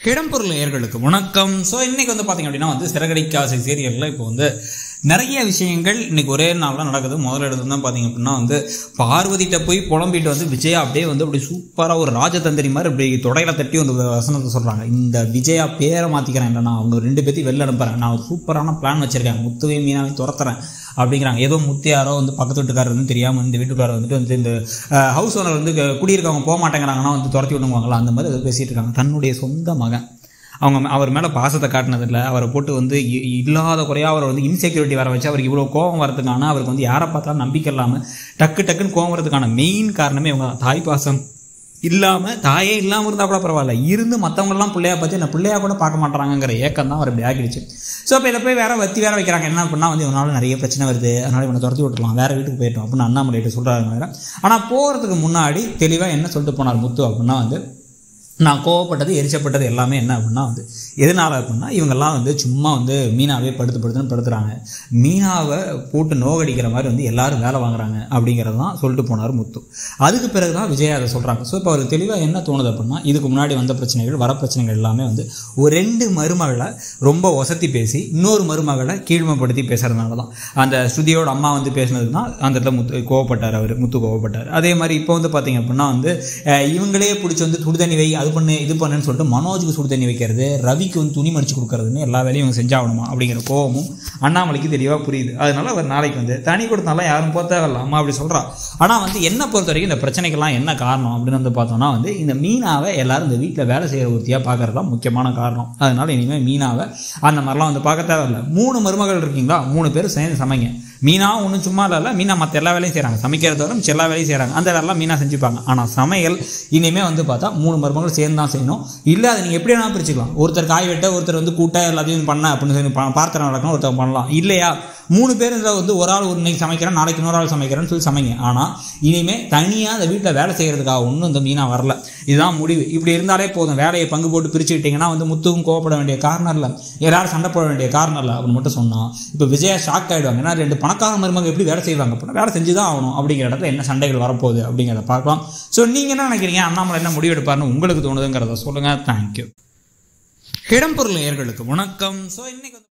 இடம்பொருள் நேயர்களுக்கு வணக்கம் ஸோ இன்னைக்கு வந்து பார்த்தீங்க அப்படின்னா வந்து சிறகடிக்காசை சீரியலில் இப்போ வந்து நிறைய விஷயங்கள் இன்னைக்கு ஒரே நாளில் நடக்குது முதல்ல எடுத்து தான் பார்த்தீங்க அப்படின்னா வந்து பார்வதிட்ட போய் புலம்பிட்டு வந்து விஜயா அப்படியே வந்து அப்படி சூப்பராக ஒரு ராஜதந்திரி மாதிரி அப்படி தொடையில தட்டி ஒரு வசனத்தை சொல்கிறாங்க இந்த விஜயா பேரை மாற்றிக்கிறேன் இல்லை நான் அவங்க ரெண்டு பேர்த்தையும் வெளில அனுப்புகிறேன் நான் ஒரு சூப்பரான பிளான் வச்சுருக்கேன் முத்துவையும் மீனாவையும் துரத்துறேன் அப்படிங்கிறாங்க ஏதோ முத்தியாரோ வந்து பக்கத்து வீட்டுக்காரர் வந்து தெரியாமல் இந்த வீட்டுக்காரர் வந்துட்டு வந்து இந்த ஹவுஸ் ஓனர் வந்து க- குடியிருக்கவங்க போக மாட்டேங்கிறாங்கன்னா வந்து துரத்தி விடுவாங்களா அந்த மாதிரி ஏதோ பேசிட்டு இருக்காங்க தன்னுடைய சொந்த மகன் அவங்க மே- அவர் மேலே பாசத்தை காட்டினதில்ல அவரை போட்டு வந்து இ- இல்லாத குறையா அவரை வந்து இன்செக்யூரிட்டி வர வச்சு அவருக்கு இவ்வளோ கோவம் வரதுக்கான அவருக்கு வந்து யாரை பார்த்தாலும் நம்பிக்கை இல்லாமல் டக்கு டக்குன்னு கோவம் வரதுக்கான மெயின் காரணமே இவங்க தான். தாய் பாசம் இல்லாமல் தாயே இல்லாமல் இருந்தால் கூட பரவாயில்ல இருந்து மற்றவங்கெல்லாம் பிள்ளையா பார்த்து என்ன பிள்ளையா கூட பார்க்க மாட்டாங்கிற ஏக்கம் தான் அவர் இப்படி ஆக்கிடுச்சு ஸோ இப்போ இதை போய் வேற வத்தி வேற வைக்கிறாங்க என்ன பண்ணால் வந்து இவனால நிறைய பிரச்சனை வருது அதனால இவனை துரத்தி விட்டுலாம் வேற வீட்டுக்கு போயிட்டோம் அப்படின்னு அண்ணாமலைகிட்ட சொல்கிறாங்க வேற ஆனால் போகிறதுக்கு முன்னாடி தெளிவாக என்ன சொல்லிட்டு போனார் முத்து அப்படின்னா வந்து நான் கோவப்பட்டது எரிச்சப்பட்டது எல்லாமே என்ன அப்படின்னா வந்து எதனால அப்படின்னா இவங்கெல்லாம் வந்து சும்மா வந்து மீனாவே படுத்து படுத்துன்னு படுத்துறாங்க மீனாவை போட்டு நோகடிக்கிற மாதிரி வந்து எல்லாரும் வேலை வாங்குறாங்க அப்படிங்கிறது தான் சொல்லிட்டு போனார் முத்து அதுக்கு பிறகு தான் விஜயா அதை சொல்கிறாங்க ஸோ இப்போ அவருக்கு தெளிவாக என்ன தோணுது அப்படின்னா இதுக்கு முன்னாடி வந்த பிரச்சனைகள் வர பிரச்சனைகள் எல்லாமே வந்து ஒரு ரெண்டு மருமகளை ரொம்ப ஒசத்தி பேசி இன்னொரு மருமகளை கீழ்மைப்படுத்தி பேசுறதுனால தான் அந்த ஸ்ருதியோட அம்மா வந்து பேசினது தான் அந்த இடத்துல முத்து கோவப்பட்டார் அவர் முத்து கோவப்பட்டார் அதே மாதிரி இப்போ வந்து பார்த்தீங்க அப்படின்னா வந்து அஹ், இவங்களே பிடிச்சி வந்து சுடுதண்ணி வை அது பண்ணு இது பண்ணுன்னு சொல்லிட்டு மனோஜுக்கு சுடுதண்ணி வைக்கிறது ரவிக்கு வந்து துணி மடிச்சு கொடுக்கறதுன்னு எல்லா வேலையும் இவங்க செஞ்சாகணுமா அப்படிங்கிற கோவமும் அண்ணாமலைக்கு தெளிவாக புரியுது அதனால அவர் நாளைக்கு வந்து தனி கொடுத்தாலும் யாரும் போக தேவையில்ல அம்மா அப்படி சொல்றா ஆனால் வந்து என்ன பொறுத்த வரைக்கும் இந்த பிரச்சனைக்கெல்லாம் என்ன காரணம் அப்படின்னு வந்து பார்த்தோம்னா வந்து இந்த மீனாவை எல்லாரும் இந்த வீட்டில் வேலை செய்கிற ஒருத்தியாக பார்க்கறது தான் முக்கியமான காரணம் அதனால இனிமேல் மீனாவை அந்த மாதிரிலாம் வந்து பார்க்க தேவையில்ல மூணு மருமகள் இருக்கீங்களா மூணு பேர் சேர்ந்து சமைங்க மீனா ஒன்றும் சும்மா இல்லை மீனா மற்ற எல்லா வேலையும் செய்கிறாங்க சமைக்கிறத விட மிச்ச எல்லா வேலையும் செய்கிறாங்க அந்த வேலைலாம் மீனா செஞ்சுப்பாங்க ஆனால் சமையல் இனிமேல் வந்து பார்த்தா மூணு மருமகள் சேர்ந்து தான் செய்யணும் இல்லை அதை நீங்கள் எப்படி வேணாலும் பிரிச்சுக்கலாம் ஒருத்தர் காய் வெட்ட ஒருத்தர் வந்து கூட்ட எல்லாத்தையும் பண்ண அப்படின்னு சொல்லி பா- பாத்திரம் வளர்க்கணும் ஒருத்தர் பண்ணலாம் இல்லையா மூணு பேர் இதுல வந்து ஒரு ஆள் ஒரு இன்னைக்கு சமைக்கிறேன் நாளைக்கு இன்னொரு ஆள் சமைக்கிறேன்னு சொல்லி சமைங்க ஆனால் இனிமேல் தனியாக அந்த வீட்டில் வேலை செய்கிறதுக்காக ஒன்றும் இந்த மீனா வரல இதுதான் முடிவு இப்படி இருந்தாலே போதும் வேலையை பங்கு போட்டு பிரிச்சுக்கிட்டிங்கன்னா வந்து முத்துவும் கோவப்பட வேண்டிய காரணம் இல்லை எல்லாரும் சண்டை போட வேண்டிய காரணம் இல்லை அப்படின்னு மட்டும் சொன்னோம் இப்போ விஜயா ஷாக் ஆகிடுவாங்க ஏன்னா ரெண்டு பணக்கார மருமக எப்படி வேலை செய்வாங்க அப்படின்னா வேலை செஞ்சு தான் ஆகணும் அப்படிங்கிற இடத்துல என்ன சண்டைகள் வரப்போகுது அப்படிங்கிறத பார்க்கலாம் ஸோ நீங்கள் என்ன நினைக்கிறீங்க அண்ணாமலை என்ன முடிவெடுப்பாருன்னு உங்களுக்கு தோணுதுங்கிறத சொல்லுங்கள் தேங்க்யூ இடம்பொருள் நேயர்களுக்கு வணக்கம் ஸோ இன்னைக்கு வந்து